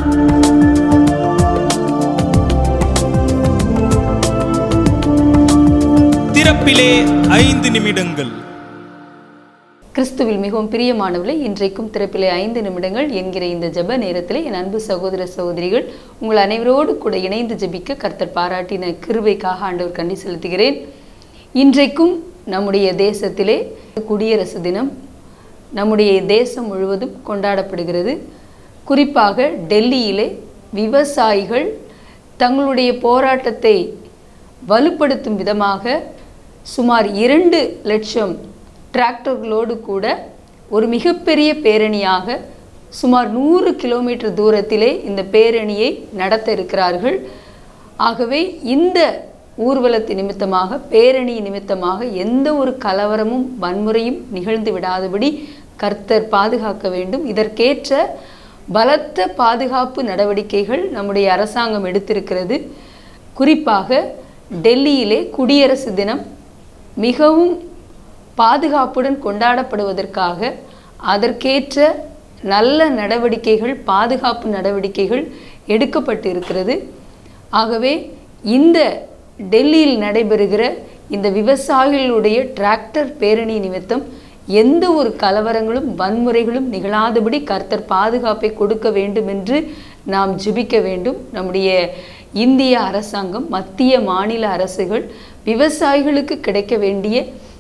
திறப்பிலே ஐந்து நிமிடங்கள் கிறிஸ்துவில் மிகவும் பிரியமானவர்களே இன்றைக்கும் திறப்பிலே ஐந்து நிமிடங்கள் என்கிற இந்த ஜெப நேரத்திலே என் அன்பு சகோதர சகோதரிகள் உங்கள் அனைவரோடு கூட இணைந்து ஜெபிக்க கர்த்தர் பாராட்டின கிருபைக்காக ஆண்டவர் கண்டி செலுத்துகிறேன் இன்றைக்கும் நம்முடைய தேசத்திலே குடியரசு தினம் நம்முடைய தேசம் முழுவதும் கொண்டாடப்படுகிறது குறிப்பாக டெல்லியிலே விவசாயிகள் தங்களுடைய போராட்டத்தை வலுப்படுத்தும் விதமாக சுமார் இரண்டு லட்சம் டிராக்டர்களோடு கூட ஒரு மிகப்பெரிய பேரணியாக சுமார் நூறு கிலோமீட்டர் தூரத்திலே இந்த பேரணியை நடத்த இருக்கிறார்கள் ஆகவே இந்த ஊர்வலத்து நிமித்தமாக பேரணி நிமித்தமாக எந்த ஒரு கலவரமும் வன்முறையும் நிகழ்ந்து விடாதபடி கர்த்தர் பாதுகாக்க வேண்டும் இதற்கேற்ற பலத்த பாதுகாப்பு நடவடிக்கைகள் நம்முடைய அரசாங்கம் எடுத்திருக்கிறது குறிப்பாக டெல்லியிலே குடியரசு தினம் மிகவும் பாதுகாப்புடன் கொண்டாடப்படுவதற்காக அதற்கேற்ற நல்ல நடவடிக்கைகள் பாதுகாப்பு நடவடிக்கைகள் எடுக்கப்பட்டு இருக்கிறது ஆகவே இந்த டெல்லியில் நடைபெறுகிற இந்த விவசாயிகளுடைய டிராக்டர் பேரணி நிமித்தம் எந்த ஒரு கலவரங்களும் வன்முறைகளும் நிகழாதபடி கர்த்தர் பாதுகாப்பை கொடுக்க வேண்டும் என்று நாம் ஜெபிக்க வேண்டும் நம்முடைய இந்திய அரசாங்கம் மத்திய மாநில அரசுகள் விவசாயிகளுக்கு கிடைக்க வேண்டிய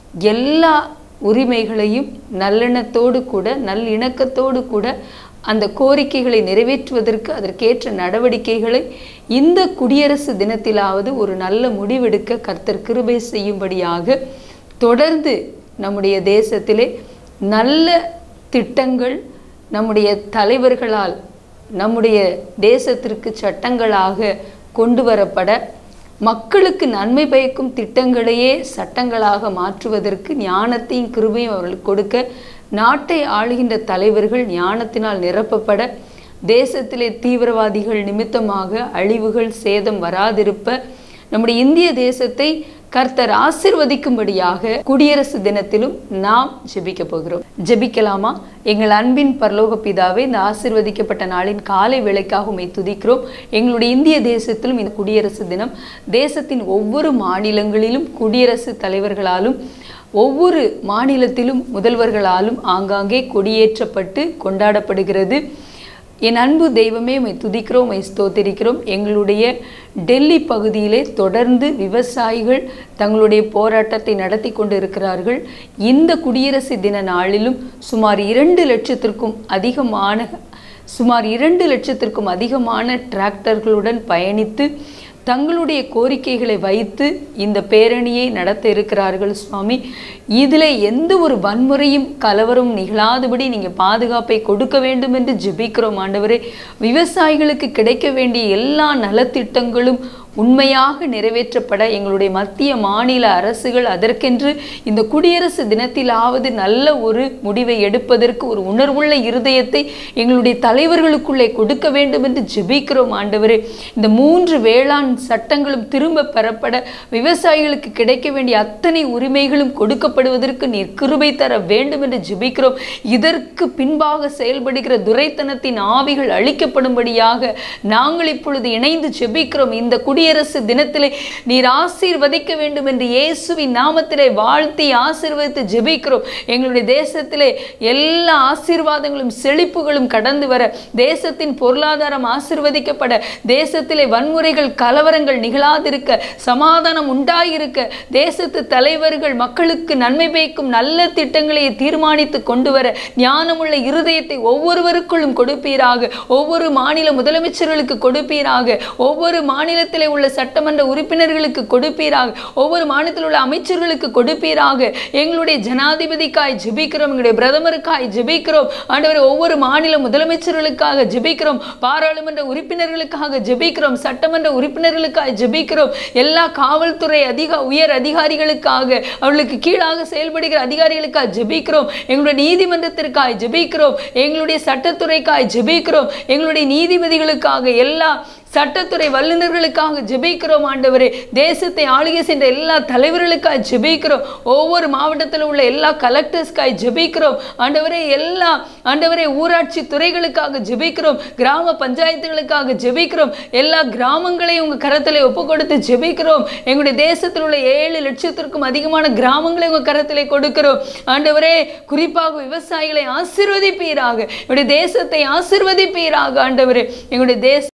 எல்லா உரிமைகளையும் நல்லெண்ணத்தோடு கூட நல்லிணக்கத்தோடு கூட அந்த கோரிக்கைகளை நிறைவேற்றுவதற்கு அதற்கேற்ற நடவடிக்கைகளை இந்த குடியரசு தினத்திலாவது ஒரு நல்ல முடிவெடுக்க கர்த்தர் கிருபை செய்யும்படியாக தொடர்ந்து நம்முடைய தேசத்திலே நல்ல திட்டங்கள் நம்முடைய தலைவர்களால் நம்முடைய தேசத்திற்கு சட்டங்களாக கொண்டு வரப்பட மக்களுக்கு நன்மை பயக்கும் திட்டங்களையே சட்டங்களாக மாற்றுவதற்கு ஞானத்தையும் கிருபையும் அவர்களுக்கு கொடுக்க நாட்டை ஆளுகின்ற தலைவர்கள் ஞானத்தினால் நிரப்பப்பட தேசத்திலே தீவிரவாதிகள் நிமித்தமாக அழிவுகள் சேதம் வராதிருப்ப நம்முடைய இந்திய தேசத்தை கர்த்தர் ஆசிர்வதிக்கும்படியாக குடியரசு தினத்திலும் நாம் ஜெபிக்க போகிறோம் ஜெபிக்கலாமா எங்கள் அன்பின் பரலோக பிதாவே இந்த ஆசிர்வதிக்கப்பட்ட நாளின் காலை வேளைக்காக உம்மை துதிக்கிறோம் எங்களுடைய இந்திய தேசத்திலும் இந்த குடியரசு தினம் தேசத்தின் ஒவ்வொரு மாநிலங்களிலும் குடியரசு தலைவர்களாலும் ஒவ்வொரு மாநிலத்திலும் முதல்வர்களாலும் ஆங்காங்கே கொடியேற்றப்பட்டு கொண்டாடப்படுகிறது என் அன்பு தெய்வமே உம்மை துதிக்கிறோம் உம்மை ஸ்தோத்திரிக்கிறோம் எங்களுடைய டெல்லி பகுதியிலே தொடர்ந்து விவசாயிகள் தங்களுடைய போராட்டத்தை நடத்தி கொண்டு இருக்கிறார்கள் இந்த குடியரசு தின நாளிலும் சுமார் இரண்டு லட்சத்திற்கும் அதிகமான சுமார் இரண்டு லட்சத்திற்கும் அதிகமான டிராக்டர்களுடன் பயணித்து தங்களுடைய கோரிக்கைகளை வைத்து இந்த பேரணியை நடத்த இருக்கிறார்கள் சுவாமி இதில் எந்த ஒரு வன்முறையும் கலவரம் நிகழாதபடி நீங்கள் பாதுகாப்பை கொடுக்க வேண்டும் என்று ஜெபிக்கிறோம் ஆண்டவரே விவசாயிகளுக்கு கிடைக்க வேண்டிய எல்லா நலத்திட்டங்களும் உண்மையாக நிறைவேற்றப்பட எங்களுடைய மத்திய மாநில அரசுகள் அதற்கென்று இந்த குடியரசு தினத்திலாவது நல்ல ஒரு முடிவை எடுப்பதற்கு ஒரு உணர்வுள்ள இருதயத்தை எங்களுடைய தலைவர்களுக்குள்ளே கொடுக்க வேண்டும் என்று ஜெபிக்கிறோம் ஆண்டவரே இந்த மூன்று வேளாண் சட்டங்களும் திரும்ப பெறப்பட விவசாயிகளுக்கு கிடைக்க வேண்டிய அத்தனை உரிமைகளும் கொடுக்கப்படுவதற்கு நீர் கிருபை தர வேண்டும் என்று ஜெபிக்கிறோம் இதற்கு பின்பாக செயல்படுகிற துரைத்தனத்தின் ஆவிகள் அழிக்கப்படும்படியாக நாங்கள் இப்பொழுது இணைந்து ஜெபிக்கிறோம் இந்த குடியரசு தினத்திலே நீர் ஆசீர்வதிக்க வேண்டும் என்று இயேசுவின் நாமத்திலே வாழ்த்தி ஆசீர்வதித்து ஜெபிக்கிறோம் எங்களுடைய தேசத்திலே எல்லா ஆசீர்வாதங்களும் செழிப்புகளும் கடந்து வர தேசத்தின் பொருளாதாரம் ஆசீர்வதிக்கப்பட தேசத்திலே வன்முறைகள் கலவரங்கள் நிகழாதிருக்க சமாதானம் உண்டாயிருக்க தேசத்து தலைவர்கள் மக்களுக்கு நன்மை பயக்கும் நல்ல திட்டங்களை தீர்மானித்து கொண்டு வர ஞானமுள்ள இருதயத்தை ஒவ்வொருவருக்குள்ளும் கொடுப்பீராக ஒவ்வொரு மாநில முதலமைச்சர்களுக்கு கொடுப்பீராக ஒவ்வொரு மாநிலத்திலே உள்ள சட்டமன்ற உறுப்பினர்களுக்கு கொடுப்பீராக ஒவ்வொரு மாநிலத்தில் உள்ள அமைச்சர்களுக்கு கொடுப்பீராக எங்களுடைய ஜனாதிபதிக்காய் ஜெபிக்கிறோம் எங்களுடைய பிரதமருக்காய் ஜெபிக்கிறோம் ஆண்டவரே ஒவ்வொரு மாநில முதலமைச்சர்களுக்காக ஜெபிக்கிறோம் பாராளுமன்ற உறுப்பினர்களுக்காக ஜெபிக்கிறோம் சட்டமன்ற உறுப்பினர்களுக்காக ஜெபிக்கிறோம் எல்லா காவல்துறை அதிக உயர் அதிகாரிகளுக்காக அவர்களுக்கு கீழாக செயல்படுகிற அதிகாரிகளுக்காக ஜெபிக்கிறோம் எங்களுடைய நீதிமன்றத்திற்காக ஜெபிக்கிறோம் எங்களுடைய சட்டத்துறைக்காக ஜெபிக்கிறோம் எங்களுடைய நீதிபதிகளுக்காக எல்லா சட்டத்துறை வல்லுநர்களுக்காக ஜெபிக்கிறோம் ஆண்டவரே தேசத்தை ஆளுகை சென்ற எல்லா தலைவர்களுக்காக ஜெபிக்கிறோம் ஒவ்வொரு மாவட்டத்தில் உள்ள எல்லா கலெக்டர்ஸ்க்காக ஜெபிக்கிறோம் ஆண்டவரே எல்லா ஆண்டவரே ஊராட்சி துறைகளுக்காக ஜெபிக்கிறோம் கிராம பஞ்சாயத்துகளுக்காக ஜெபிக்கிறோம் எல்லா கிராமங்களையும் உங்க கரத்திலே ஒப்பு கொடுத்து ஜெபிக்கிறோம் எங்களுடைய தேசத்தில் உள்ள ஏழு லட்சத்திற்கும் அதிகமான கிராமங்களை உங்க கரத்திலே கொடுக்கிறோம் ஆண்டவரே குறிப்பாக விவசாயிகளை ஆசீர்வதிப்பீராக எங்களுடைய தேசத்தை ஆசீர்வதிப்பீராக ஆண்டவரே எங்களுடைய தேச